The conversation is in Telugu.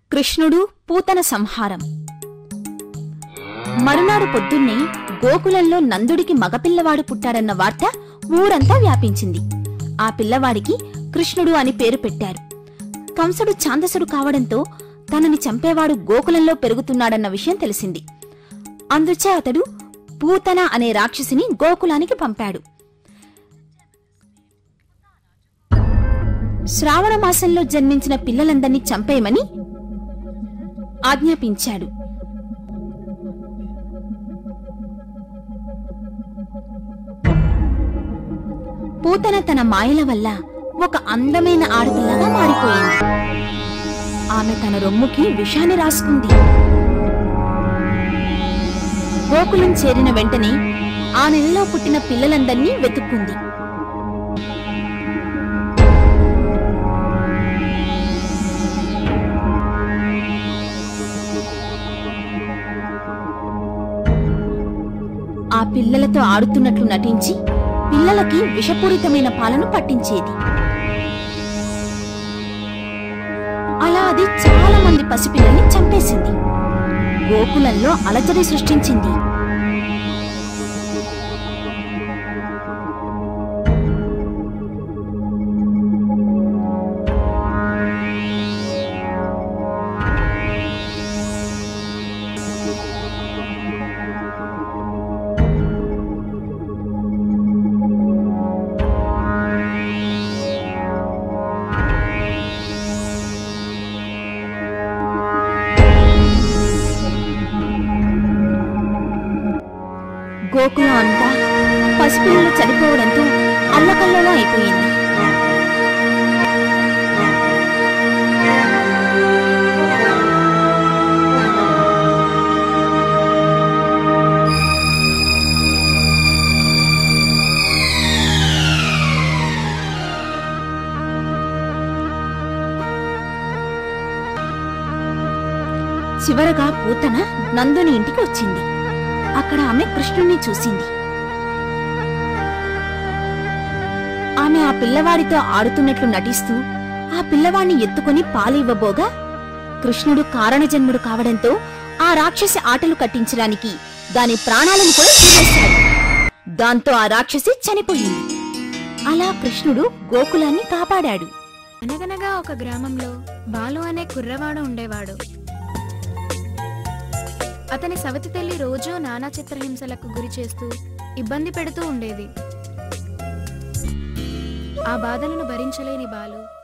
కృష్ణుడు పూతన సంహారం మరునాడు పొద్దున్నే గోకులంలో నందుడికి మగపిల్లవాడు పుట్టాడన్న వార్త ఊరంతా వ్యాపించింది ఆ పిల్లవాడికి కృష్ణుడు అని పేరు పెట్టారు కంసుడు ఛాందసుడు కావడంతో తనని చంపేవాడు గోకులంలో పెరుగుతున్నాడన్న విషయం తెలిసింది అందుచే అతడు పూతన అనే రాక్షసిని గోకులానికి పంపాడు శ్రావణ మాసంలో జన్మించిన పిల్లలందర్నీ చంపేయమని ఆజ్ఞాపించాడు పూతన తన మాయల వల్ల ఒక అందమైన ఆడపిల్లగా మారిపోయింది ఆమె తన రొమ్ముకి విషాన్ని రాసుకుంది గోకులం చేరిన వెంటనే ఆ నెలలో పుట్టిన పిల్లలందర్నీ వెతుక్కుంది ఆ పిల్లలతో ఆడుతున్నట్లు నటించి పిల్లలకి విషపూరితమైన పాలను పట్టించేది అలా అది చాలా మంది పసిపిల్లల్ని చంపేసింది గోకులంలో అలజడి సృష్టించింది గోకులం అంతా పసిపిల్లలు చనిపోవడంతో అల్లకల్లోలం అయిపోయింది చివరగా పూతన నందుని ఇంటికి వచ్చింది అక్కడ ఆమె కృష్ణుణ్ణి చూసింది ఆమె ఆ పిల్లవాడితో ఆడుతున్నట్లు నటిస్తూ ఆ పిల్లవాణ్ణి ఎత్తుకుని పాలివ్వబోగా కృష్ణుడు కారణజన్ముడు కావడంతో ఆ రాక్షసి ఆటలు కట్టించడానికి దాని ప్రాణాలను కూడా తీసేశాడు దాంతో ఆ రాక్షసి చనిపోయింది అలా కృష్ణుడు గోకులాన్ని కాపాడాడు అనగనగా ఒక గ్రామంలో బాలు అనే కుర్రవాడు ఉండేవాడు అతని సవతి తల్లి రోజూ నానా చిత్రహింసలకు గురి చేస్తూ ఇబ్బంది పెడుతూ ఉండేది ఆ బాధలను భరించలేని బాలు